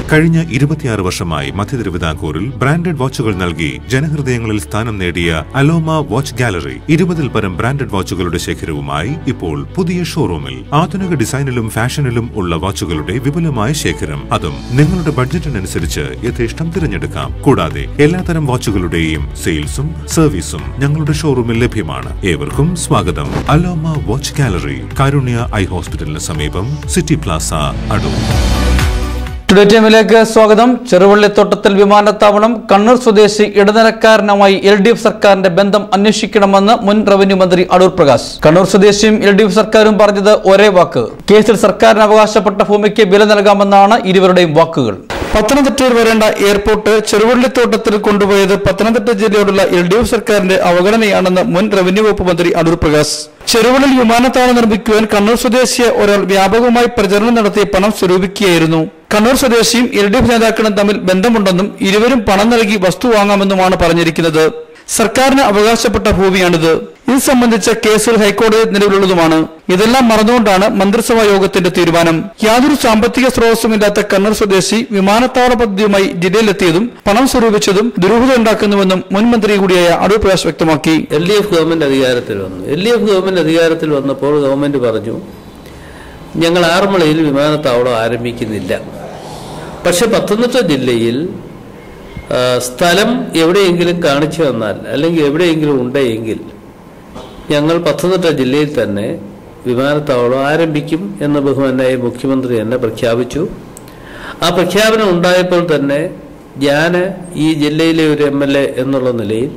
കഴിഞ്ഞ ഇരുപത്തിയാറ് വർഷമായി മധ്യ തിരുവിതാംകൂറിൽ ബ്രാൻഡഡ് വാച്ചുകൾ നൽകി ജനഹൃദയങ്ങളിൽ സ്ഥാനം നേടിയ അലോമ വാച്ച് ഗാലറി ഇരുപതിൽ പരം ബ്രാൻഡഡ് വാച്ചുകളുടെ ശേഖരവുമായി ഇപ്പോൾ പുതിയ ഷോറൂമിൽ ആധുനിക ഡിസൈനിലും ഫാഷനിലും ഉള്ള വാച്ചുകളുടെ വിപുലമായ ശേഖരം അതും നിങ്ങളുടെ ബഡ്ജറ്റിനനുസരിച്ച് യഥേഷ്ടം തിരഞ്ഞെടുക്കാം കൂടാതെ എല്ലാത്തരം വാച്ചുകളുടെയും സെയിൽസും സർവീസും ഞങ്ങളുടെ ഷോറൂമിൽ ലഭ്യമാണ് ഏവർക്കും സ്വാഗതം Aloma watch gallery Karunya eye ഹോസ്പിറ്റലിന് സമീപം സിറ്റി പ്ലാസ അടൂർ ടുഡേ ടൈമിലേക്ക് സ്വാഗതം ചെറുവള്ളിത്തോട്ടത്തിൽ വിമാനത്താവളം കണ്ണൂർ സ്വദേശി ഇടനിലക്കാരനുമായി എൽ ഡി എഫ് സർക്കാരിന്റെ ബന്ധം അന്വേഷിക്കണമെന്ന് മുൻ റവന്യൂ മന്ത്രി അടൂർ പ്രകാശ് കണ്ണൂർ സ്വദേശിയും എൽ ഡി എഫ് സർക്കാരും പറഞ്ഞത് ഒരേ വാക്ക് കേസിൽ സർക്കാരിന് അവകാശപ്പെട്ട ഭൂമിക്ക് വില നൽകാമെന്നാണ് ഇരുവരുടെയും വാക്കുകൾ പത്തനംതിട്ടയിൽ വരേണ്ട എയർപോർട്ട് ചെറുവള്ളിത്തോട്ടത്തിൽ കൊണ്ടുപോയത് പത്തനംതിട്ട ജില്ലയോടുള്ള എൽ ഡി എഫ് സർക്കാരിന്റെ അവഗണനയാണെന്ന് മുൻ റവന്യൂ വകുപ്പ് മന്ത്രി അടൂർ പ്രകാശ് ചെറുവള്ളിൽ വിമാനത്താവളം നിർമ്മിക്കുവാൻ കണ്ണൂർ സ്വദേശിയെ ഒരാൾ വ്യാപകമായി പ്രചരണം നടത്തി പണം സ്വരൂപിക്കുകയായിരുന്നു കണ്ണൂർ സ്വദേശിയും എൽ ഡി എഫ് നേതാക്കളും തമ്മിൽ ബന്ധമുണ്ടെന്നും ഇരുവരും പണം നൽകി വസ്തു വാങ്ങാമെന്നുമാണ് പറഞ്ഞിരിക്കുന്നത് സർക്കാരിന് അവകാശപ്പെട്ട ഭൂമിയാണിത് ഇത് സംബന്ധിച്ച കേസുകൾ ഹൈക്കോടതി നിലവിലുള്ളതുമാണ് ഇതെല്ലാം മറന്നുകൊണ്ടാണ് മന്ത്രിസഭാ യോഗത്തിന്റെ തീരുമാനം യാതൊരു സാമ്പത്തിക സ്രോതസ്സുമില്ലാത്ത കണ്ണൂർ സ്വദേശി വിമാനത്താവള പദ്ധതിയുമായി ജില്ലയിലെത്തിയതും പണം സ്വരൂപിച്ചതും ദുരൂഹത ഉണ്ടാക്കുന്നുവെന്നും മുൻ മന്ത്രി കൂടിയായ അടൂർ പ്രകാശ് വ്യക്തമാക്കി എൽ ഡി എഫ് ഗവൺമെന്റ് അധികാരത്തിൽ വന്നു എൽ ഡി എഫ് ഗവൺമെന്റ് അധികാരത്തിൽ വന്നപ്പോൾ ഗവൺമെന്റ് പറഞ്ഞു ഞങ്ങൾ ആറന്മുളയിൽ വിമാനത്താവളം ആരംഭിക്കുന്നില്ല പക്ഷെ പത്തനംതിട്ട ജില്ലയിൽ ആ, സ്ഥലം എവിടെയെങ്കിലും കാണിച്ചു തന്നാൽ അല്ലെങ്കിൽ എവിടെയെങ്കിലും ഉണ്ടെങ്കിൽ ഞങ്ങൾ പത്തനംതിട്ട ജില്ലയിൽ തന്നെ വിമാനത്താവളം ആരംഭിക്കും എന്ന് ബഹുമാനായ മുഖ്യമന്ത്രി തന്നെ പ്രഖ്യാപിച്ചു ആ പ്രഖ്യാപനം ഉണ്ടായപ്പോൾ തന്നെ ഞാൻ ഈ ജില്ലയിലെ ഒരു എം എൽ എ എന്നുള്ള നിലയിൽ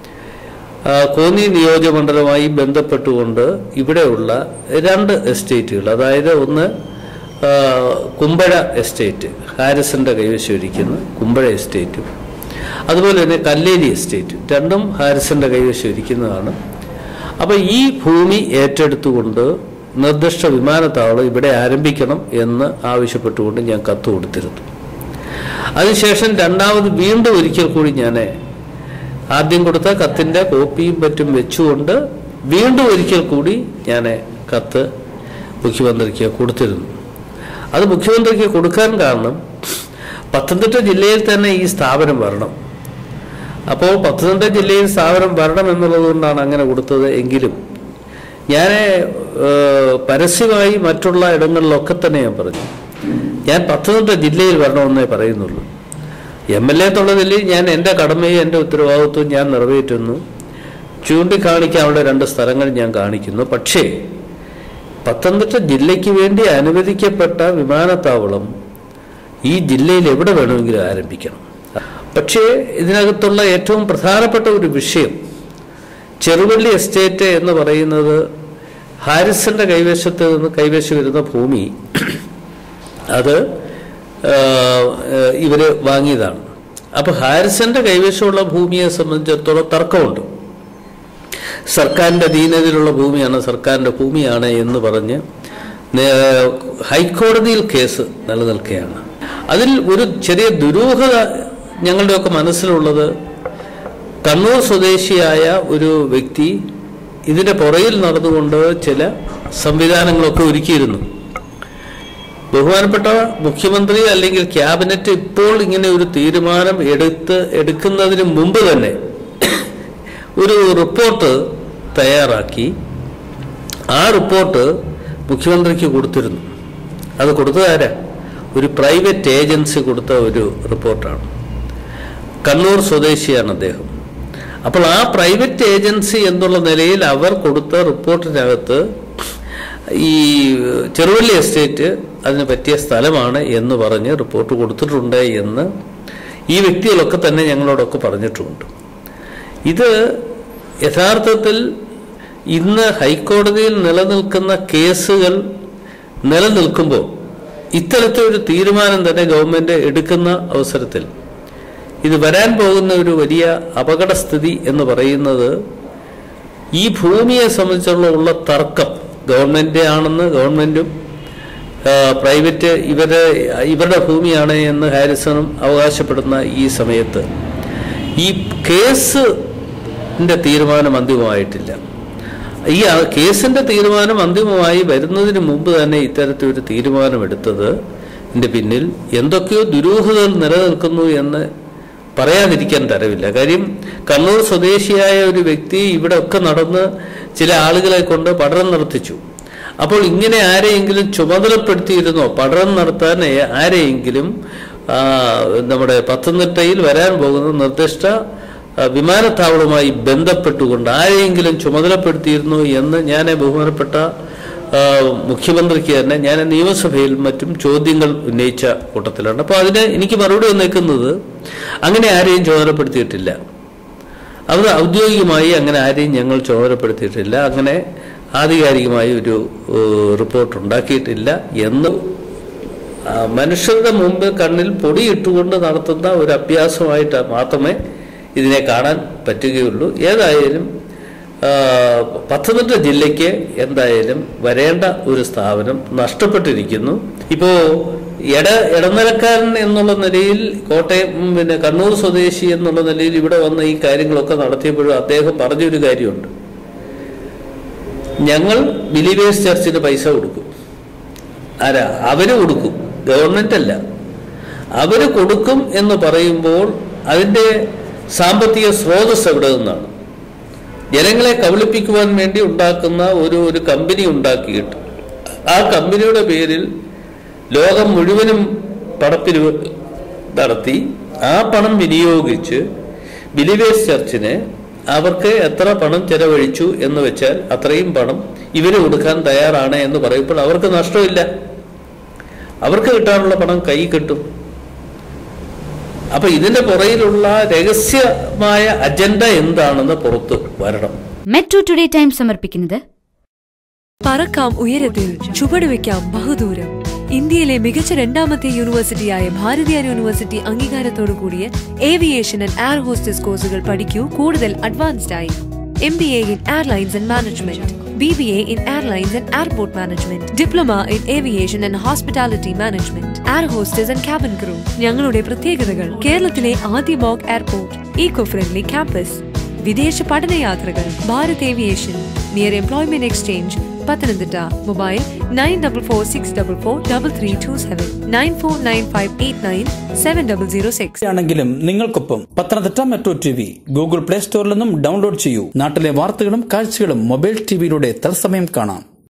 ആ, കോന്നി നിയോജകമണ്ഡലവുമായി ബന്ധപ്പെട്ടുകൊണ്ട് ഇവിടെയുള്ള രണ്ട് എസ്റ്റേറ്റുകൾ അതായത് ഒന്ന് ആ, കുമ്പഴ എസ്റ്റേറ്റ് ഹാരിസന്റെ കൈവശം ഇരിക്കുന്ന കുമ്പഴ എസ്റ്റേറ്റും അതുപോലെ തന്നെ കല്ലേരി എസ്റ്റേറ്റ് രണ്ടും ഹാരിസന്റെ കൈവശം ഇരിക്കുന്നതാണ് അപ്പോൾ ഈ ഭൂമി ഏറ്റെടുത്തുകൊണ്ട് നിർദ്ദിഷ്ട വിമാനത്താവളം ഇവിടെ ആരംഭിക്കണം എന്ന് ആവശ്യപ്പെട്ടുകൊണ്ട് ഞാൻ കത്ത് കൊടുത്തിരുന്നു അതിനുശേഷം രണ്ടാമത് വീണ്ടും ഒരിക്കൽ കൂടി ഞാൻ ആദ്യം കൊടുത്ത കത്തിന്റെ കോപ്പിയും മറ്റും വെച്ചുകൊണ്ട് വീണ്ടും ഒരിക്കൽ കൂടി ഞാൻ കത്ത് മുഖ്യമന്ത്രിക്ക് കൊടുത്തിരുന്നു അത് മുഖ്യമന്ത്രിക്ക് കൊടുക്കാൻ കാരണം പത്തനംതിട്ട ജില്ലയിൽ തന്നെ ഈ സ്ഥാപനം വരണം അപ്പോൾ പത്തനംതിട്ട ജില്ലയിൽ സ്ഥാപനം വരണം എന്നുള്ളത് കൊണ്ടാണ് അങ്ങനെ കൊടുത്തത് എങ്കിലും ഞാൻ പരസ്യമായി മറ്റുള്ള ഇടങ്ങളിലൊക്കെ തന്നെ ഞാൻ പറഞ്ഞു ഞാൻ പത്തനംതിട്ട ജില്ലയിൽ വരണമെന്നേ പറയുന്നുള്ളൂ എം എൽ എ എന്നുള്ള നിലയിൽ ഞാൻ എൻ്റെ കടമയും എൻ്റെ ഉത്തരവാദിത്വവും ഞാൻ നിറവേറ്റുന്നു ചൂണ്ടിക്കാണിക്കാനുള്ള രണ്ട് സ്ഥലങ്ങൾ ഞാൻ കാണിക്കുന്നു പക്ഷേ പത്തനംതിട്ട ജില്ലയ്ക്ക് വേണ്ടി അനുവദിക്കപ്പെട്ട വിമാനത്താവളം ഈ ജില്ലയിൽ എവിടെ വേണമെങ്കിലും ആരംഭിക്കണം പക്ഷേ ഇതിനകത്തുള്ള ഏറ്റവും പ്രധാനപ്പെട്ട ഒരു വിഷയം ചെറുവള്ളി എസ്റ്റേറ്റ് എന്ന് പറയുന്നത് ഹാരിസന്റെ കൈവശത്ത് നിന്ന് കൈവശം വരുന്ന ഭൂമി അത് ആ, ഇവര് വാങ്ങിയതാണ് അപ്പൊ ഹാരിസന്റെ കൈവശമുള്ള ഭൂമിയെ സംബന്ധിച്ചിടത്തോളം തർക്കമുണ്ട് സർക്കാരിന്റെ അധീനതയിലുള്ള ഭൂമിയാണ് സർക്കാരിന്റെ ഭൂമിയാണ് എന്ന് പറഞ്ഞ് നേ- ഹൈക്കോടതിയിൽ കേസ് നിലനിൽക്കുകയാണ് അതിൽ ഒരു ചെറിയ ദുരൂഹത ഞങ്ങളുടെയൊക്കെ മനസ്സിലുള്ളത് കണ്ണൂർ സ്വദേശിയായ ഒരു വ്യക്തി ഇതിന്റെ പുറയിൽ നടന്നുകൊണ്ട് ചില സംവിധാനങ്ങളൊക്കെ ഒരുക്കിയിരുന്നു ബഹുമാനപ്പെട്ട മുഖ്യമന്ത്രി അല്ലെങ്കിൽ ക്യാബിനറ്റ് ഇപ്പോൾ ഇങ്ങനെ ഒരു തീരുമാനം എടുത്ത് എടുക്കുന്നതിന് മുമ്പ് തന്നെ ഒരു റിപ്പോർട്ട് തയ്യാറാക്കി ആ റിപ്പോർട്ട് മുഖ്യമന്ത്രിക്ക് കൊടുത്തിരുന്നു അത് കൊടുത്തതാരാ ഒരു പ്രൈവറ്റ് ഏജൻസി കൊടുത്ത ഒരു റിപ്പോർട്ടാണ് കണ്ണൂർ സ്വദേശിയാണ് അദ്ദേഹം അപ്പോൾ ആ പ്രൈവറ്റ് ഏജൻസി എന്നുള്ള നിലയിൽ അവർ കൊടുത്ത റിപ്പോർട്ടിനകത്ത് ഈ ചെറുവള്ളി എസ്റ്റേറ്റ് അതിന് പറ്റിയ സ്ഥലമാണ് എന്ന് പറഞ്ഞ് റിപ്പോർട്ട് കൊടുത്തിട്ടുണ്ട് എന്ന് ഈ വ്യക്തികളൊക്കെ തന്നെ ഞങ്ങളോടൊക്കെ പറഞ്ഞിട്ടുമുണ്ട് ഇത് യഥാർത്ഥത്തിൽ ഇന്ന് ഹൈക്കോടതിയിൽ നിലനിൽക്കുന്ന കേസുകൾ നിലനിൽക്കുമ്പോൾ ഇത്തരത്തിലൊരു തീരുമാനം തന്നെ ഗവൺമെന്റ് എടുക്കുന്ന അവസരത്തിൽ ഇത് വരാൻ പോകുന്ന ഒരു വലിയ അപകടസ്ഥിതി എന്ന് പറയുന്നത് ഈ ഭൂമിയെ സംബന്ധിച്ചുള്ള ഉള്ള തർക്കം ഗവൺമെന്റ് ആണെന്ന് ഗവൺമെന്റും ആ, പ്രൈവറ്റ് ഇവരെ ഇവരുടെ ഭൂമിയാണ് എന്ന് ഹാരിസണും അവകാശപ്പെടുന്ന ഈ സമയത്ത് ഈ കേസിന്റെ തീരുമാനം അന്തിമമായിട്ടില്ല ഈ ആ- കേസിന്റെ തീരുമാനം അന്തിമമായി വരുന്നതിന് മുമ്പ് തന്നെ ഇത്തരത്തിലൊരു തീരുമാനമെടുത്തത് ഇതിന്റെ പിന്നിൽ എന്തൊക്കെയോ ദുരൂഹതകൾ നിലനിൽക്കുന്നു എന്ന് പറയാതിരിക്കാൻ തരവില്ല കാര്യം കണ്ണൂർ സ്വദേശിയായ ഒരു വ്യക്തി ഇവിടെ ഒക്കെ നടന്ന് ചില ആളുകളെ കൊണ്ട് പഠനം നടത്തിച്ചു അപ്പോൾ ഇങ്ങനെ ആരെയെങ്കിലും ചുമതലപ്പെടുത്തിയിരുന്നോ പഠനം നടത്താൻ ഏ- ആരെയെങ്കിലും ആ, നമ്മുടെ പത്തനംതിട്ടയിൽ വരാൻ പോകുന്ന നിർദ്ദിഷ്ട ആ, വിമാനത്താവളവുമായി ബന്ധപ്പെട്ടുകൊണ്ട് ആരെയെങ്കിലും ചുമതലപ്പെടുത്തിയിരുന്നു എന്ന് ഞാൻ ബഹുമാനപ്പെട്ട ആ, മുഖ്യമന്ത്രിക്ക് തന്നെ ഞാൻ നിയമസഭയിൽ മറ്റും ചോദ്യങ്ങൾ ഉന്നയിച്ച കൂട്ടത്തിലാണ് അപ്പോൾ അതിന് എനിക്ക് മറുപടി വന്നേക്കുന്നത് അങ്ങനെ ആരെയും ചുമതലപ്പെടുത്തിയിട്ടില്ല അവർ ഔദ്യോഗികമായി അങ്ങനെ ആരെയും ഞങ്ങൾ ചുമതലപ്പെടുത്തിയിട്ടില്ല അങ്ങനെ ആധികാരികമായി ഒരു ഏഹ്, റിപ്പോർട്ട് ഉണ്ടാക്കിയിട്ടില്ല എന്ന് ആ, മനുഷ്യരുടെ മുമ്പ് കണ്ണിൽ പൊടിയിട്ടുകൊണ്ട് നടത്തുന്ന ഒരു അഭ്യാസമായിട്ട് മാത്രമേ ഇതിനെ കാണാൻ പറ്റുകയുള്ളൂ ഏതായാലും ആ, പത്തനംതിട്ട ജില്ലയ്ക്ക് എന്തായാലും വരേണ്ട ഒരു സ്ഥാപനം നഷ്ടപ്പെട്ടിരിക്കുന്നു ഇപ്പോ ഇട ഇടനിലക്കാരൻ എന്നുള്ള നിലയിൽ കോട്ടയം ഉം, പിന്നെ കണ്ണൂർ സ്വദേശി എന്നുള്ള നിലയിൽ ഇവിടെ വന്ന ഈ കാര്യങ്ങളൊക്കെ നടത്തിയപ്പോഴും അദ്ദേഹം പറഞ്ഞൊരു കാര്യമുണ്ട് ഞങ്ങൾ ബിലീവേഴ്സ് ചർച്ചിന് പൈസ കൊടുക്കും ആരാ അവര് കൊടുക്കും ഗവൺമെന്റ് അല്ല അവര് കൊടുക്കും എന്ന് പറയുമ്പോൾ അതിന്റെ സാമ്പത്തിക സ്രോതസ് എവിടെ നിന്നാണ് ജനങ്ങളെ കബളിപ്പിക്കുവാൻ വേണ്ടി ഉണ്ടാക്കുന്ന ഒരു ഒരു കമ്പനി ഉണ്ടാക്കിയിട്ട് ആ കമ്പനിയുടെ പേരിൽ ലോകം മുഴുവനും പണപ്പിരിവ് നടത്തി ആ പണം വിനിയോഗിച്ച് ബിലിവേഴ്സ് ചർച്ചിന് അവർക്ക് എത്ര പണം ചെലവഴിച്ചു എന്ന് വെച്ചാൽ അത്രയും പണം ഇവര് കൊടുക്കാൻ തയ്യാറാണ് എന്ന് പറയുമ്പോൾ അവർക്ക് നഷ്ടമില്ല അവർക്ക് കിട്ടാനുള്ള പണം കൈ കിട്ടും അപ്പൊ ഇതിന്റെ പുറയിലുള്ള രഹസ്യമായ അജണ്ട എന്താണെന്ന് പുറത്ത് വരണം മെട്രോ ടുഡേ ടൈം സമർപ്പിക്കുന്നത് പറക്കാം ഉയരത്തിൽ ചുവടുവെക്കാം ബഹുദൂരം ഇന്ത്യയിലെ മികച്ച രണ്ടാമത്തെ യൂണിവേഴ്സിറ്റിയായ ഭാരതീയ യൂണിവേഴ്സിറ്റി അംഗീകാരത്തോടു കൂടിയ ഏവിയേഷൻ ആൻഡ് എയർ ഹോസ്റ്റസ് കോഴ്സുകൾ പഠിക്കൂ കൂടുതൽ അഡ്വാൻസ്ഡ് ആയി M B A in airlines and management B B A in airlines and airport management diploma in aviation and hospitality management air hostess and cabin crew ഞങ്ങളുടെ പ്രത്യേകതകൾ കേരളത്തിലെ ആദ്യ mock airport eco friendly campus വിദേശ പഠനയാത്രകൾ Bharat aviation near employment exchange Pathanamthitta mobile nine double four six double four double three two seven nine four nine five eight nine seven double zero six ആണെങ്കിലും നിങ്ങൾക്കൊപ്പം Pathanamthitta metro T V Google play സ്റ്റോറിൽ നിന്നും download ചെയ്യൂ നാട്ടിലെ വാർത്തകളും കാഴ്ചകളും mobile ടിവിയിലൂടെ തത്സമയം കാണാം